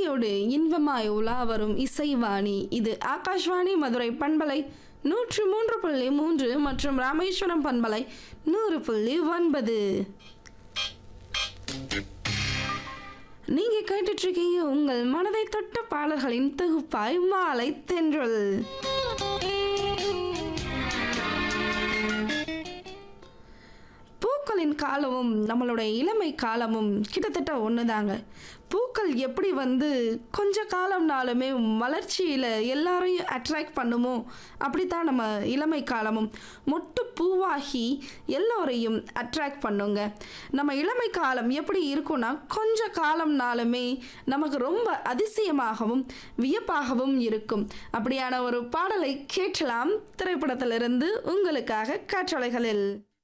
இசையோடு இன்பமாய் உலா வரும் இசைவாணி இது ஆகாஷ்வாணி மதுரை பண்பலை நூற்றி மூன்று புள்ளி மூன்று மற்றும் ராமேஸ்வரம் பண்பலை நூறு புள்ளி ஒன்பது நீங்க கேட்டுட்டு இருக்கீங்க உங்கள் மனதை தொட்ட பாடல்களின் தொகுப்பாய் மாலை தென்றல் பூக்களின் காலமும் நம்மளுடைய இளமை காலமும் கிட்டத்தட்ட ஒன்றுதாங்க பூக்கள் எப்படி வந்து கொஞ்ச காலம்னாலுமே வளர்ச்சியில் எல்லாரையும் அட்ராக்ட் பண்ணுமோ அப்படித்தான் நம்ம இளமை காலமும் மொட்டு பூவாகி எல்லோரையும் அட்ராக்ட் பண்ணுங்க நம்ம இளமை காலம் எப்படி இருக்கும்னா கொஞ்ச காலம்னாலுமே நமக்கு ரொம்ப அதிசயமாகவும் வியப்பாகவும் இருக்கும் அப்படியான ஒரு பாடலை கேட்கலாம் திரைப்படத்திலிருந்து உங்களுக்காக காற்றலைகளில்